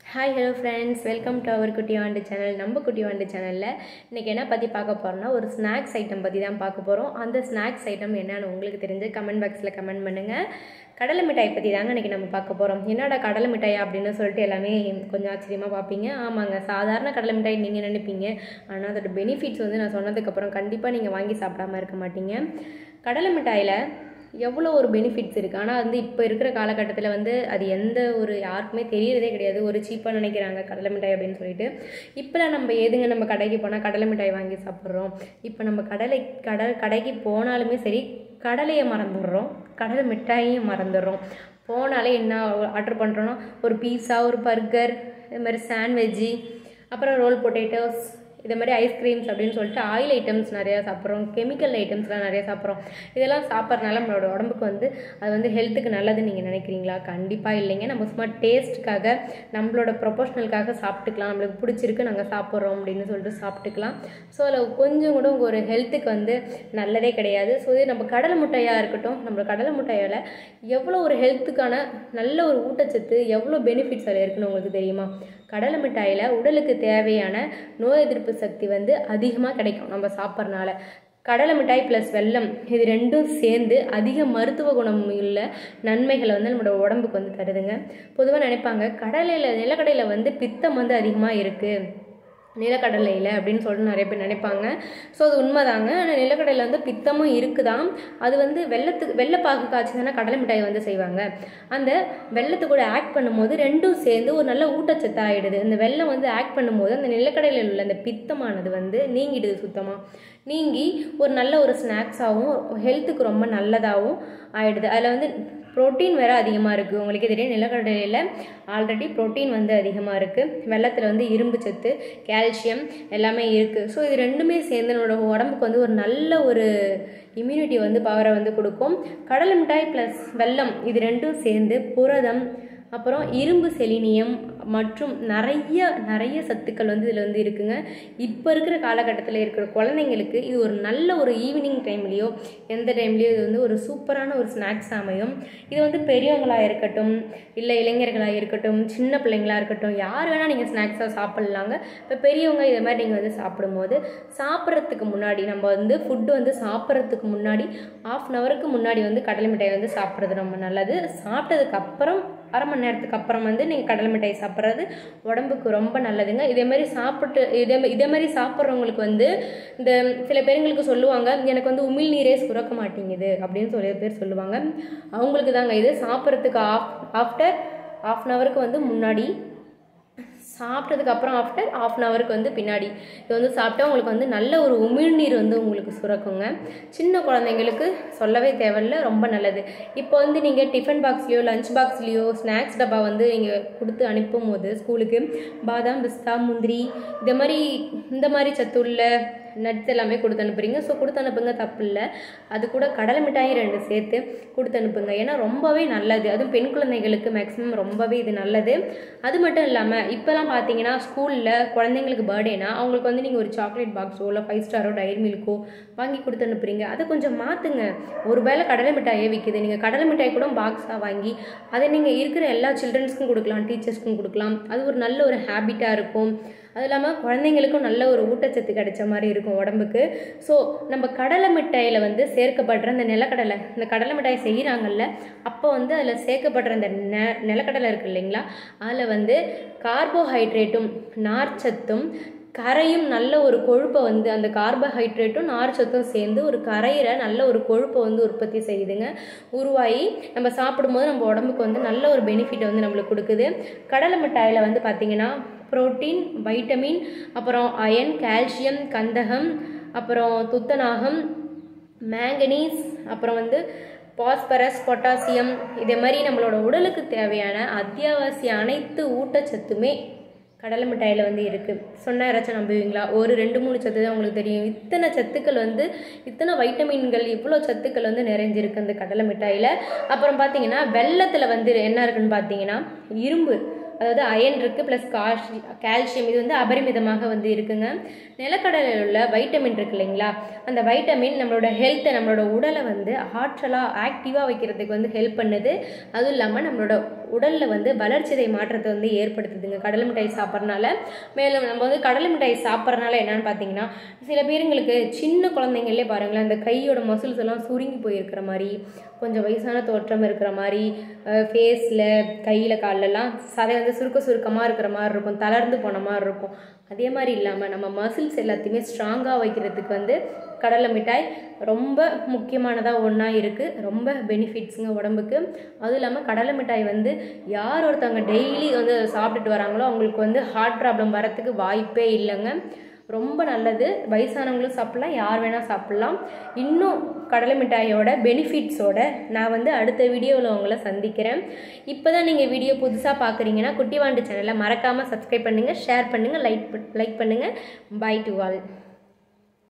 hi hello friends welcome to our Kutty Vaandu channel நம்ம குட்டி வாண்டு சேனலில் இன்றைக்கி என்ன பற்றி பார்க்க போகிறோம்னா ஒரு ஸ்நாக்ஸ் ஐட்டம் பற்றி தான் பார்க்க போகிறோம் அந்த ஸ்நாக்ஸ் ஐட்டம் என்னன்னு உங்களுக்கு தெரிஞ்சு கமெண்ட் பாக்ஸில் கமெண்ட் பண்ணுங்கள் கடலை மிட்டாய் பற்றி தாங்க இன்றைக்கி நம்ம பார்க்க போகிறோம் என்னடா கடலை மிட்டாயா அப்படின்னு சொல்லிட்டு எல்லாமே கொஞ்சம் ஆச்சரியமாக பார்ப்பீங்க ஆமாங்க சாதாரண கடலை மிட்டாய் நீங்கள் நினைப்பீங்க ஆனால் அதோட பெனிஃபிட்ஸ் வந்து நான் சொன்னதுக்கப்புறம் கண்டிப்பாக நீங்கள் வாங்கி சாப்பிடாம இருக்க மாட்டீங்க கடலை மிட்டாயில் எவ்வளோ ஒரு பெனிஃபிட்ஸ் இருக்குது ஆனால் வந்து இப்போ இருக்கிற காலகட்டத்தில் வந்து அது எந்த ஒரு யாருக்குமே தெரியறதே கிடையாது ஒரு சீப்பாக நினைக்கிறாங்க கடலை மிட்டாய் அப்படின்னு சொல்லிட்டு இப்போலாம் நம்ம எதுங்க நம்ம கடைக்கு போனால் கடலை மிட்டாய் வாங்கி சாப்பிட்றோம் இப்போ நம்ம கடலை கடல் கடைக்கு போனாலுமே சரி கடலையை மறந்துடுறோம் கடலை மிட்டாயையும் மறந்துடுறோம் போனாலே என்ன ஆர்டர் பண்ணுறோன்னா ஒரு பீஸா ஒரு பர்கர் இது மாதிரி சாண்ட்வெஜ்ஜி அப்புறம் ரோல் பொட்டேட்டோஸ் இது மாதிரி ஐஸ்கிரீம்ஸ் அப்படின்னு சொல்லிட்டு ஆயில் ஐட்டம்ஸ் நிறையா சாப்பிட்றோம் கெமிக்கல் ஐட்டம்ஸ்லாம் நிறையா சாப்பிட்றோம் இதெல்லாம் சாப்பிட்றதுனால நம்மளோட உடம்புக்கு வந்து அது வந்து ஹெல்த்துக்கு நல்லதுன்னு நீங்கள் நினைக்கிறீங்களா கண்டிப்பாக இல்லைங்க நம்ம சும்மா டேஸ்ட்டுக்காக நம்மளோட ப்ரொஃபஷ்னலுக்காக சாப்பிட்டுக்கலாம் நம்மளுக்கு பிடிச்சிருக்கு நாங்கள் சாப்பிட்றோம் அப்படின்னு சொல்லிட்டு சாப்பிட்டுக்கலாம் ஸோ அதில் கொஞ்சம் கூட உங்கள் ஒரு ஹெல்த்துக்கு வந்து நல்லதே கிடையாது ஸோ இது நம்ம கடலை முட்டையாக இருக்கட்டும் நம்ம கடலை முட்டையால் எவ்வளோ ஒரு ஹெல்த்துக்கான நல்ல ஒரு ஊட்டச்சத்து எவ்வளோ பெனிஃபிட்ஸ் அதில் இருக்குன்னு உங்களுக்கு தெரியுமா கடலை மிட்டாயில் உடலுக்கு தேவையான நோய் எதிர்ப்பு சக்தி வந்து அதிகமாக கிடைக்கும் நம்ம சாப்பிட்றனால கடலை மிட்டாய் ப்ளஸ் வெல்லம் இது ரெண்டும் சேர்ந்து அதிக மருத்துவ குணம் உள்ள நன்மைகளை வந்து நம்மளோட உடம்புக்கு வந்து தருதுங்க பொதுவாக நினைப்பாங்க கடலையில் நிலக்கடையில் வந்து பித்தம் வந்து அதிகமாக இருக்குது நிலக்கடலையில் அப்படின்னு சொல்லிட்டு நிறைய பேர் நினைப்பாங்க ஸோ அது உண்மைதாங்க ஆனால் நிலக்கடலையில் வந்து பித்தமும் இருக்குதான் அது வந்து வெள்ளத்துக்கு வெள்ளைப்பாகு காய்ச்சி தானே கடலை மிட்டாய் வந்து செய்வாங்க அந்த வெள்ளத்து கூட ஆக்ட் பண்ணும்போது ரெண்டும் சேர்ந்து ஒரு நல்ல ஊட்டச்சத்து ஆகிடுது இந்த வெள்ளம் வந்து ஆக்ட் பண்ணும்போது அந்த நிலக்கடலையில் உள்ள அந்த பித்தமானது வந்து நீங்கிடுது சுத்தமாக நீங்கி ஒரு நல்ல ஒரு ஸ்நாக்ஸாகவும் ஹெல்த்துக்கு ரொம்ப நல்லதாகவும் ஆகிடுது அதில் வந்து ப்ரோட்டீன் வேறு அதிகமாக இருக்குது உங்களுக்கே தெரியும் நிலக்கடலையில் ஆல்ரெடி ப்ரோட்டீன் வந்து அதிகமாக இருக்குது வெள்ளத்தில் வந்து இரும்பு சத்து கால்சியம் எல்லாமே இருக்குது ஸோ இது ரெண்டுமே சேர்ந்து நம்மளோட உடம்புக்கு வந்து ஒரு நல்ல ஒரு இம்யூனிட்டி வந்து பவரை வந்து கொடுக்கும் கடலை மிட்டாய் ப்ளஸ் வெல்லம் இது ரெண்டும் சேர்ந்து புரதம் அப்புறம் இரும்பு செலினியம் மற்றும் நிறைய நிறைய சத்துக்கள் வந்து இதில் வந்து இருக்குங்க இப்போ இருக்கிற காலகட்டத்தில் இருக்கிற குழந்தைங்களுக்கு இது ஒரு நல்ல ஒரு ஈவினிங் டைம்லேயோ எந்த டைம்லேயோ இது வந்து ஒரு சூப்பரான ஒரு ஸ்நாக்ஸ் அமையும் இது வந்து பெரியவங்களாக இருக்கட்டும் இல்லை இளைஞர்களாக இருக்கட்டும் சின்ன பிள்ளைங்களாக இருக்கட்டும் யார் வேணால் நீங்கள் ஸ்நாக்ஸாக சாப்பிட்லாங்க இப்போ பெரியவங்க இதை மாதிரி நீங்கள் வந்து சாப்பிடும்போது சாப்பிட்றதுக்கு முன்னாடி நம்ம வந்து ஃபுட்டு வந்து சாப்பிட்றதுக்கு முன்னாடி ஆஃப் அன் ஹவருக்கு முன்னாடி வந்து கடலை மிட்டாய் வந்து சாப்பிட்றது ரொம்ப நல்லது சாப்பிட்டதுக்கு அப்புறம் அரை மணி நேரத்துக்கு அப்புறம் வந்து நீங்கள் கடலை மிட்டாய் சாப்பிட்றது உடம்புக்கு ரொம்ப நல்லதுங்க இதேமாரி சாப்பிட்டு இதே இதேமாரி சாப்பிட்றவங்களுக்கு வந்து இந்த சில பேருங்களுக்கு சொல்லுவாங்க எனக்கு வந்து உமிழ் நீரே சுரக்க மாட்டேங்குது அப்படின்னு சொல்லி பேர் சொல்லுவாங்க அவங்களுக்கு தாங்க இது சாப்பிட்றதுக்கு ஆஃப் ஆஃப்டர் ஆஃப் அன் ஹவருக்கு வந்து முன்னாடி சாப்பிட்டதுக்கு அப்புறம் ஆஃப்டர் ஆஃப் அன் ஹவருக்கு வந்து பின்னாடி இது வந்து சாப்பிட்டா உங்களுக்கு வந்து நல்ல ஒரு உமிழ்நீர் வந்து உங்களுக்கு சுரக்குங்க சின்ன குழந்தைங்களுக்கு சொல்லவே தேவையில்ல ரொம்ப நல்லது இப்போ வந்து நீங்கள் டிஃபன் பாக்ஸ்லேயோ லஞ்ச் பாக்ஸ்லேயோ ஸ்நாக்ஸ் டப்பா வந்து நீங்கள் கொடுத்து அனுப்பும் போது ஸ்கூலுக்கு பாதாம் பிஸ்தா முந்திரி இந்த மாதிரி இந்த மாதிரி சத்துள்ள நட்ஸ் எல்லாமே கொடுத்து அனுப்புறீங்க ஸோ கொடுத்து அனுப்புங்க தப்பு இல்லை அது கூட கடலை மிட்டாயும் ரெண்டு சேர்த்து கொடுத்து அனுப்புங்க ஏன்னா ரொம்பவே நல்லது அதுவும் பெண் குழந்தைகளுக்கு மேக்ஸிமம் ரொம்பவே இது நல்லது அது மட்டும் இல்லாமல் இப்போலாம் பார்த்தீங்கன்னா ஸ்கூலில் குழந்தைங்களுக்கு பர்த்டேனா அவங்களுக்கு வந்து நீங்கள் ஒரு சாக்லேட் பாக்ஸோ இல்லை ஃபைவ் ஸ்டாரோ டைரி மில்க்கோ வாங்கி கொடுத்து அனுப்புறீங்க அதை கொஞ்சம் மாற்றுங்க ஒரு வேளை கடலை மிட்டாயே விற்கிது நீங்கள் கடலை மிட்டாய் கூட பாக்ஸாக வாங்கி அதை நீங்கள் இருக்கிற எல்லா சில்ட்ரன்ஸ்க்கும் கொடுக்கலாம் டீச்சர்ஸ்க்கும் கொடுக்கலாம் அது ஒரு நல்ல ஒரு ஹேபிட்டாக இருக்கும் அது இல்லாமல் குழந்தைங்களுக்கும் நல்ல ஒரு ஊட்டச்சத்து கிடைச்ச மாதிரி இருக்கும் உடம்புக்கு ஸோ நம்ம கடலை மிட்டாயில் வந்து சேர்க்கப்படுற இந்த நிலக்கடலை இந்த கடலை மிட்டாய் செய்கிறாங்கல்ல அப்போ வந்து அதில் சேர்க்கப்படுற இந்த நெ நிலக்கடலை இருக்குது இல்லைங்களா அதில் வந்து கார்போஹைட்ரேட்டும் நார்ச்சத்தும் கரையும் நல்ல ஒரு கொழுப்பை வந்து அந்த கார்போஹைட்ரேட்டும் நார்ச்சத்தும் சேர்ந்து ஒரு கரையிற நல்ல ஒரு கொழுப்பை வந்து உற்பத்தி செய்யுதுங்க உருவாகி நம்ம சாப்பிடும்போது நம்ம உடம்புக்கு வந்து நல்ல ஒரு பெனிஃபிட் வந்து நம்மளுக்கு கொடுக்குது கடலை மிட்டாயில் வந்து பார்த்திங்கன்னா புரோட்டீன் வைட்டமின் அப்புறம் அயன் கால்சியம் கந்தகம் அப்புறம் துத்தநாகம் மேங்கனீஸ் அப்புறம் வந்து பாஸ்பரஸ் பொட்டாசியம் இதே மாதிரி நம்மளோட உடலுக்கு தேவையான அத்தியாவசிய அனைத்து ஊட்டச்சத்துமே கடலை மிட்டாயில் வந்து இருக்குது சொன்னால் யாராச்சும் நம்புவீங்களா ஒரு ரெண்டு மூணு சத்து தான் உங்களுக்கு தெரியும் இத்தனை சத்துக்கள் வந்து இத்தனை வைட்டமின்கள் இவ்வளோ சத்துக்கள் வந்து நிறைஞ்சிருக்கு அந்த கடலை மிட்டாயில் அப்புறம் பார்த்தீங்கன்னா வெள்ளத்தில் வந்து என்ன இருக்குன்னு பார்த்தீங்கன்னா இரும்பு அதாவது அயன் இருக்குது ப்ளஸ் கால்சி கால்சியம் இது வந்து அபரிமிதமாக வந்து இருக்குங்க நிலக்கடலையில் உள்ள வைட்டமின் இருக்கு இல்லைங்களா அந்த வைட்டமின் நம்மளோட ஹெல்த்தை நம்மளோட உடலை வந்து ஆற்றலாக ஆக்டிவாக வைக்கிறதுக்கு வந்து ஹெல்ப் பண்ணுது அதுவும் இல்லாமல் நம்மளோட உடலில் வந்து வளர்ச்சிதை மாற்றத்தை வந்து ஏற்படுத்துதுங்க கடலை மிட்டாய் சாப்பிட்றனால மேலும் நம்ம வந்து கடலை மிட்டாய் சாப்பிட்றனால என்னன்னு பார்த்தீங்கன்னா சில பேருங்களுக்கு சின்ன குழந்தைங்களே பாருங்களேன் அந்த கையோட மசில்ஸ் எல்லாம் சுருங்கி போயிருக்கிற மாதிரி கொஞ்சம் வயசான தோற்றம் இருக்கிற மாதிரி ஃபேஸில் கையில் கால்லெல்லாம் சதை வந்து சுருக்க சுருக்கமாக இருக்கிற மாதிரி இருக்கும் தளர்ந்து போன மாதிரி இருக்கும் அதே மாதிரி இல்லாமல் நம்ம மசில்ஸ் எல்லாத்தையுமே ஸ்ட்ராங்காக வைக்கிறதுக்கு வந்து கடலை மிட்டாய் ரொம்ப முக்கியமானதாக ஒன்றா இருக்குது ரொம்ப பெனிஃபிட்ஸுங்க உடம்புக்கு அதுவும் இல்லாமல் கடலை மிட்டாய் வந்து யார் ஒருத்தவங்க டெய்லி வந்து அதை சாப்பிட்டுட்டு வராங்களோ அவங்களுக்கு வந்து ஹார்ட் ப்ராப்ளம் வரத்துக்கு வாய்ப்பே இல்லைங்க ரொம்ப நல்லது வயசானவங்களும் சாப்பிட்லாம் யார் வேணால் சாப்பிட்லாம் இன்னும் கடலை மிட்டாயோட பெனிஃபிட்ஸோட நான் வந்து அடுத்த வீடியோவில் உங்களை சந்திக்கிறேன் இப்போ தான் நீங்கள் வீடியோ புதுசாக பார்க்குறீங்கன்னா குட்டிவாண்டு சேனலை மறக்காமல் சப்ஸ்கிரைப் பண்ணுங்கள் ஷேர் பண்ணுங்கள் லைக் லைக் பண்ணுங்கள் பை டு ஆல்